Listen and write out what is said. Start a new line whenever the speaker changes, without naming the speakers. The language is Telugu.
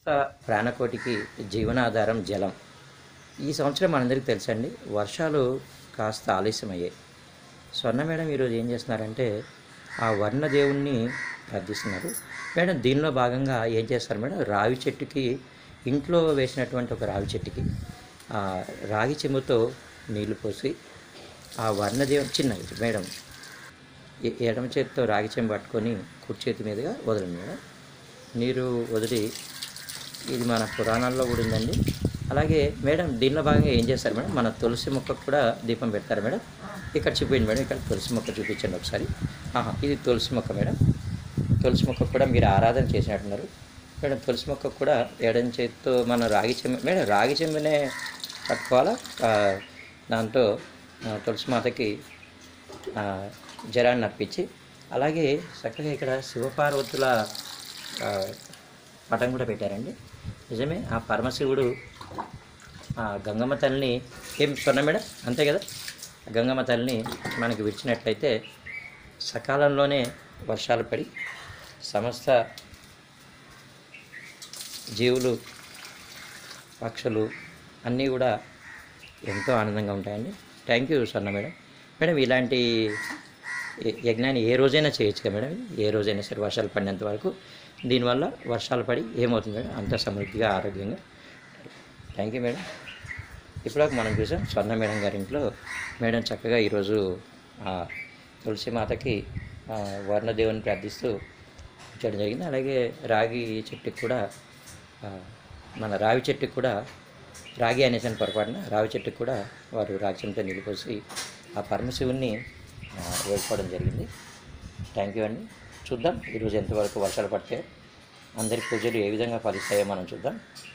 ప్రాణకోటికి జీవనాధారం జలం ఈ సంవత్సరం మనందరికీ తెలుసండి వర్షాలు కాస్త ఆలస్యమయ్యాయి స్వర్ణ మేడం ఈరోజు ఏం చేస్తున్నారంటే ఆ వర్ణ దేవుణ్ణి ప్రార్థిస్తున్నారు మేడం దీనిలో భాగంగా ఏం చేస్తారు మేడం రావి చెట్టుకి ఇంట్లో వేసినటువంటి ఒక రావి చెట్టుకి ఆ రాగి చెంబుతో నీళ్లు పోసి ఆ వర్ణదేవుని చిన్నది మేడం ఎ- ఎడమ చేతితో రాగి చెంబు పట్టుకొని కుడి చేతి మీదుగా వదలండి మేడం నీరు వదిలి ఇది మన పురాణాల్లో కూడా ఉందండి అలాగే మేడం దీనిలో భాగంగా ఏం చేస్తారు మేడం మన తులసి మొక్కకు కూడా దీపం పెడతారు మేడం ఇక్కడ చూపించండి మేడం ఇక్కడ తులసి మొక్క చూపించండి ఒకసారి ఆహా, ఇది తులసి మొక్క మేడం తులసి మొక్క కూడా మీరు ఆరాధన చేసినట్టున్నారు మేడం తులసి మొక్క కూడా ఎడం చేతితో మన రాగి చెంబు మేడం రాగి చెంబునే పట్టుకోవాలా ఆ, దాంతో ఆ, తులసి మాతకి ఆ, జలాన్ని అర్పించి అలాగే చక్కగా ఇక్కడ శివపార్వతుల ఆ, పటం కూడా పెట్టారండి నిజమే ఆ పరమశివుడు ఆ గంగమ్మ తల్లిని ఏం స్వర్ణ మేడం అంతే కదా ఆ గంగమ్మ తల్లిని మనకి విడిచినట్లయితే సకాలంలోనే వర్షాలు పడి సమస్త జీవులు పక్షులు అన్నీ కూడా ఎంతో ఆనందంగా ఉంటాయండి thank you Swarna madam madam ఇలాంటి య- యజ్ఞాన్ని ఏ రోజైనా చేయొచ్చు కదా మేడం ఏ రోజైనా సరే వర్షాలు పడినంత వరకు దీనివల్ల వర్షాలు పడి ఏమవుతుంది మేడం అంత సమృద్ధిగా ఆరోగ్యంగా థ్యాంక్ యూ మేడం ఇప్పుడు మనం చూసాం స్వర్ణ మేడం గారి ఇంట్లో మేడం చక్కగా ఈరోజు ఆ, తులసి మాతకి ఆ, వర్ణదేవుని ప్రార్థిస్తూ ఉంచడం జరిగింది అలాగే రాగి చెట్టుకి కూడా ఆ, మన రావి చెట్టుకి కూడా రాగి అనేసాను పొరపాటున రావి చెట్టుకి కూడా వారు రాగి చెంతో నిలిపోసి ఆ పరమశివుణ్ణి ఆ, వేడుకోవడం జరిగింది థ్యాంక్ యూ అండి చూద్దాం ఈరోజు ఎంతవరకు వర్షాలు పడితే అందరి పూజలు ఏ విధంగా ఫలిస్తాయో మనం చూద్దాం